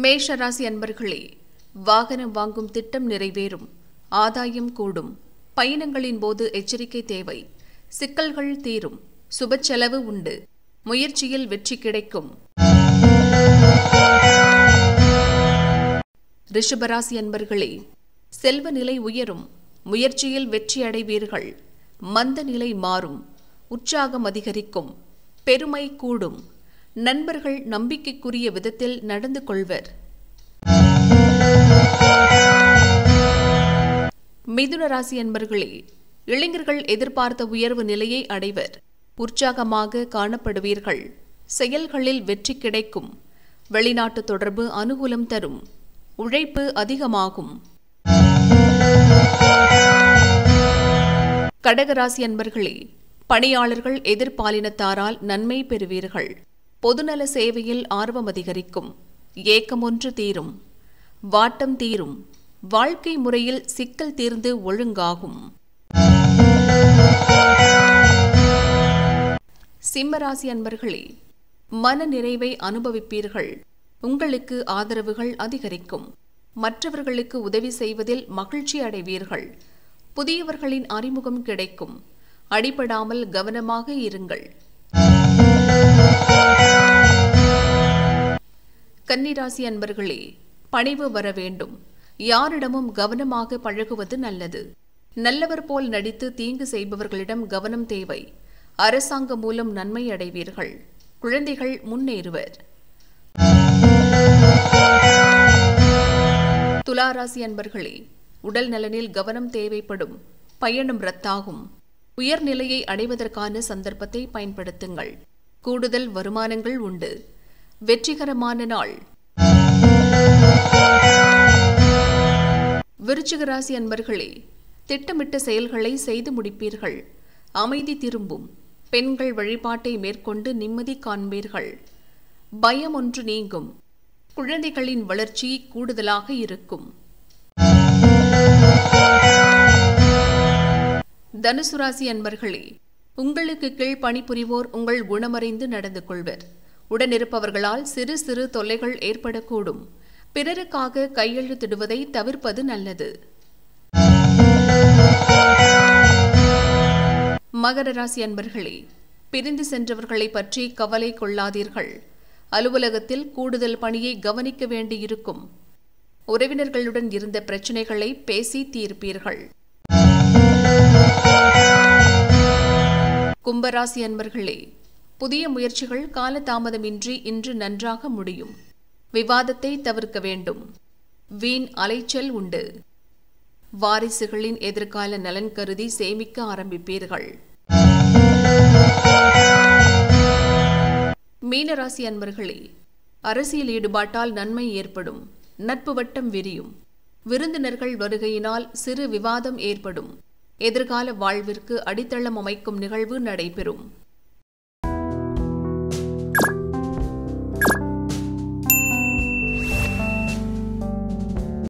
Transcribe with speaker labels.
Speaker 1: மேஷராசி அன்பர்களே வாகனம் வாங்கும் திட்டம் நிறைவேறும் ஆதாயம் கூடும் பயணங்களின் போது எச்சரிக்கை தேவை சிக்கல்கள் தீரும் சுப செலவு உண்டு முயற்சியில் வெற்றி கிடைக்கும் ரிஷபராசி அன்பர்களே செல்வ நிலை உயரும் முயற்சியில் வெற்றி அடைவீர்கள் மந்த நிலை மாறும் உற்சாகம் அதிகரிக்கும் பெருமை கூடும் நண்பர்கள் நம்பிக்கைக்குரிய விதத்தில் நடந்து கொள்வர் மிதுன ராசி அன்பர்களே இளைஞர்கள் எதிர்பார்த்த உயர்வு நிலையை அடைவர் உற்சாகமாக காணப்படுவீர்கள் செயல்களில் வெற்றி கிடைக்கும் வெளிநாட்டு தொடர்பு அனுகூலம் தரும் உழைப்பு அதிகமாகும் கடகராசி அன்பர்களே பணியாளர்கள் எதிர்பாலினத்தாரால் நன்மை பெறுவீர்கள் பொதுநல சேவையில் ஆர்வம் அதிகரிக்கும் ஏக்கம் ஒன்று தீரும் வாட்டம் தீரும் வாழ்க்கை முறையில் சிக்கல் தீர்ந்து ஒழுங்காகும் சிம்மராசி அன்பர்களே மன நிறைவை அனுபவிப்பீர்கள் உங்களுக்கு ஆதரவுகள் அதிகரிக்கும் மற்றவர்களுக்கு உதவி செய்வதில் மகிழ்ச்சி அடைவீர்கள் புதியவர்களின் அறிமுகம் கிடைக்கும் அடிபடாமல் கவனமாக இருங்கள் கன்னிராசி அன்பர்களே பணிவு வர வேண்டும் யாரிடமும் கவனமாக பழகுவது நல்லது நல்லவர் போல் நடித்து தீங்கு செய்பவர்களிடம் கவனம் தேவை அரசாங்கம் மூலம் நன்மை அடைவீர்கள் குழந்தைகள் முன்னேறுவர் துளாராசி அன்பர்களே உடல் நலனில் கவனம் தேவைப்படும் பயணம் ரத்தாகும் உயர்நிலையை அடைவதற்கான சந்தர்ப்பத்தை பயன்படுத்துங்கள் கூடுதல் வருமானங்கள் உண்டு வெற்றிகரமான நாள் விருச்சிக ராசி அன்பர்களே திட்டமிட்ட செயல்களை செய்து முடிப்பீர்கள் அமைதி திரும்பும் பெண்கள் வழிபாட்டை மேற்கொண்டு நிம்மதி காண்பீர்கள் பயம் ஒன்று நீங்கும் குழந்தைகளின் வளர்ச்சி கூடுதலாக இருக்கும் தனுசு ராசி அன்பர்களே உங்களுக்கு கீழ் பணிபுரிவோர் உங்கள் குணமறிந்து நடந்து கொள்வர் உடனிருப்பவர்களால் சிறு சிறு தொல்லைகள் ஏற்படக்கூடும் பிறருக்காக கையெழுத்திடுவதை தவிர்ப்பது நல்லது மகர ராசி அன்பர்களே பிரிந்து சென்றவர்களை பற்றி கவலை கொள்ளாதீர்கள் அலுவலகத்தில் கூடுதல் பணியை கவனிக்க வேண்டியிருக்கும் உறவினர்களுடன் இருந்த பிரச்சினைகளை பேசி தீர்ப்பீர்கள் கும்பராசி அன்பர்களே புதிய முயற்சிகள் காலதாமதமின்றி இன்று நன்றாக முடியும் விவாதத்தை தவிர்க்க வேண்டும் வீண் அலைச்சல் உண்டு வாரிசுகளின் எதிர்கால நலன் கருதி சேமிக்க ஆரம்பிப்பீர்கள் மீனராசி அன்பர்களே அரசியல் ஈடுபாட்டால் நன்மை ஏற்படும் நட்பு வட்டம் விரியும் விருந்தினர்கள் வருகையினால் சிறு விவாதம் ஏற்படும் எதிர்கால வாழ்விற்கு அடித்தளம் அமைக்கும் நிகழ்வு நடைபெறும்